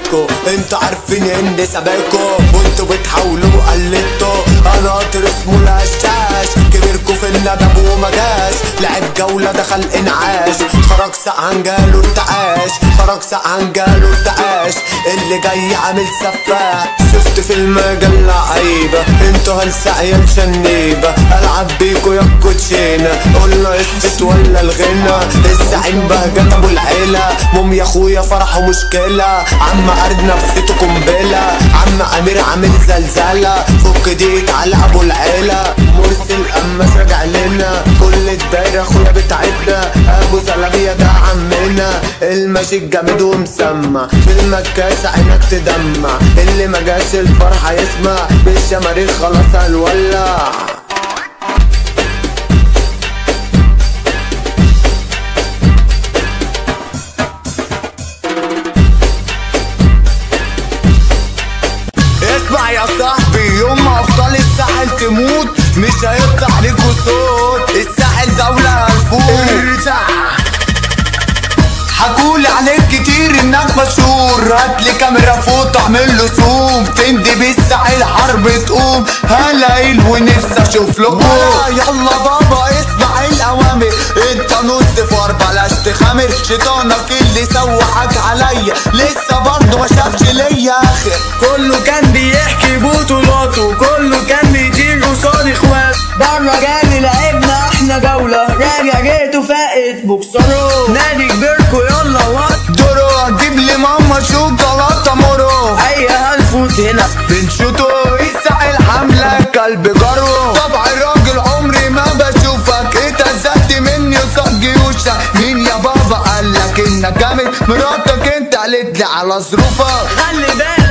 بلدكو انتوا عارفين اني سابقكو وانتوا بتحاولوا قلدتوا انا قطر اسمه الهشاش كبيركو في الندب وما جاش لعب جولة دخل انعاش خرج سقعان جاله ارتعاش خرج سقعان جاله ارتعاش اللي جاي عامل سفاح شفت في المجلة عيبة انتوا هالسعية مشنيبة العب بيكو يا كوتشينة قلنا قصة ولا الغنى الزعيم بهجت ابو العيلة مم يا اخويا فرحه مشكلة عم ارد نفسيته قنبلة عم امير عامل زلزلة فك ديك على ابو العيلة مرسل قماش راجع لنا كل الدايرة اخويا بتاعتنا ابو زلابية ده عمنا الماشي الجامد ومسمع في المكاسة عينك تدمع اللي ما جاش الفرحة يسمع بالشماريخ خلاص هنولع اسمع يا صاحبي يوم ما ابطال الساحل تموت مش هيطلع ليكوا صوت الساحل دولة هنفوت حكولي عليك كتير انك مشهور هاتلي كاميرا فوت اعمل له زوم تندي بالساحل حرب تقوم هلاقيل ونفسي اشوف لكم يلا بابا اسمع الاوامر انت نص فار بلاش تخامر شيطانك اللي سوحك عليا لسه برضه ما شافش ليا اخر كله كان بيحكي بطولاته كله كان بيطير قصاد اخوات بره جالي لعبنا احنا جولة راجع جيت وفاقت بوكسرو نادي كبيركو يلا وقت دورو هتجيب لي ماما شوكولاته مورو اي هنفوت هنا بنشوتو الساحل حملة كلب جرو طبع الراجل عمري ما بشوفك اتهزقت مني وصاب جيوشك مين يا بابا قالك انك جامد مراتك انت قالت لي على ظروفك خلي بالك